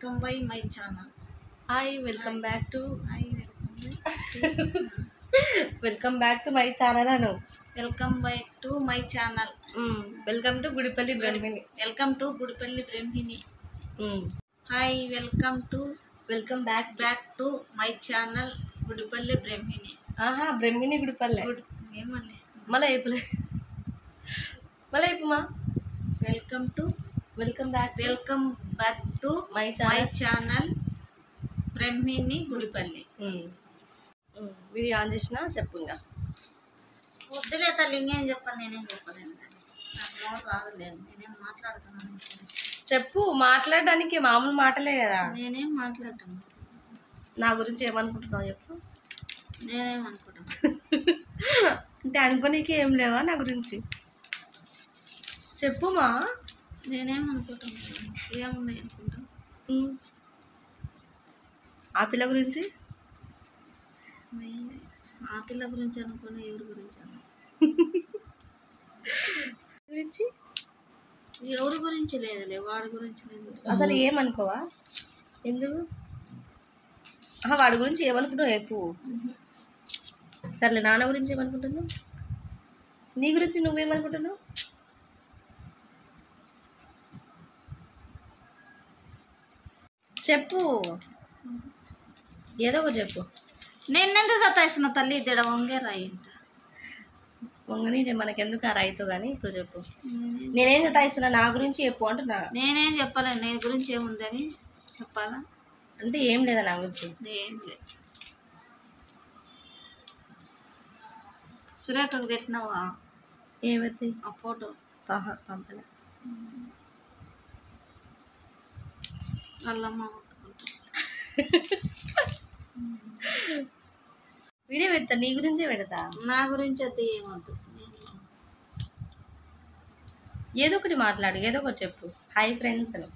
Welcome by my channel hi welcome back to hi welcome back to my channel అను welcome by to my channel welcome to Gudipalli Brahmini welcome to Gudipalli Brahmini hi welcome to welcome back back to my channel Gudipalli Brahmini ఆహా Brahmini Gudipalle good ఏమలే మళ్ళీ అయిపోలే మళ్ళీ అయిపోమా welcome to welcome back welcome back to my my channel channel Brahmini Gudipalli video on చేసిన చెప్పు ఇంకా వద్దులే తల్లి ఇంకేం చెప్పను నేనేం చెప్పలేను నాకు నోరు రాదులేదు నేనేం మాట్లాడుతున్నాను చెప్పు మాట్లాడడానికి మామూలు మాటలే కదా నేనేం మాట్లాడతాను నా గురించి ఏమనుకుంటున్నావు చెప్పు నేనేం అనుకుంటాను అంటే అనుకోనీకి ఏం లేవా నా గురించి చెప్పుమా నేనేం అనుకుంటాను ఏమున్నాయి అనుకుంటా ఉమ్. ఆ పిల్ల గురించి నేనే ఆ పిల్ల గురించి అనుకుని ఎవరి గురించి అను గురించి ఎవరి గురించి లేదులే వాడి గురించి లేదు అసలు ఏమనుకోవా ఎందుకు ఆహా, వాడి గురించి ఏమనుకుంటున్నావు చెప్పు సర్లే నాన్న గురించి ఏమనుకుంటున్నావు నీ గురించి నువ్వేమనుకుంటున్నావు చెప్పు ఏదో ఒకటి చెప్పు నేనెంత సతాయిస్తున్నా తల్లి ఇద్దడ వంగే రాయి వంగని మనకెందుకు ఆ రైతు కానీ ఇప్పుడు చెప్పు నేనేం చెతాయిస్తున్నా నా గురించి చెప్పు అంటున్నా నేనేం చెప్పలేను నీ గురించి ఏముందని చెప్పాలా అంటే ఏం లేదా నా గురించి ఏం లేదు సురేఖకు పెట్టినావా ఏమైతే ఆ ఫోటో ఆహా పంపలే వాళ్ళమ్మ ఒత్తుకుంటా వీడియో పెడతా నీ గురించే పెడతా నా గురించి అయితే ఏమవుతుంది ఏదో ఒకటి మాట్లాడు ఏదో ఒకటి చెప్పు హాయ్ ఫ్రెండ్స్ అని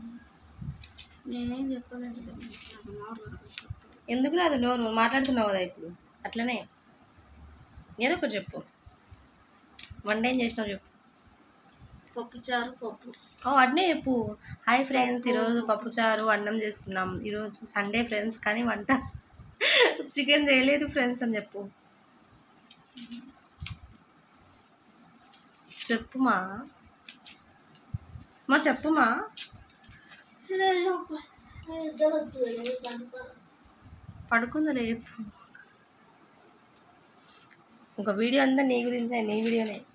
నేనేం చెప్పలేదు కదా. నాకు నోరు రాదు. ఎందుకు రాదు నోరు మాట్లాడుతున్నావు కదా ఇప్పుడు అట్లనే ఏదో ఒకటి చెప్పు వన్ ఏం చేసినావు చెప్పు పప్పు చారు పప్పు ఓ అట్నే చెప్పు హాయ్ ఫ్రెండ్స్ ఈరోజు పప్పుచారు అన్నం చేసుకున్నాం ఈరోజు సండే ఫ్రెండ్స్ కానీ వంట చికెన్ చేయలేదు ఫ్రెండ్స్ అని చెప్పు చెప్పుమా మా చెప్పుమా పడుకుందో చెప్పు ఒక వీడియో అంతా నీ గురించే నీ వీడియోనే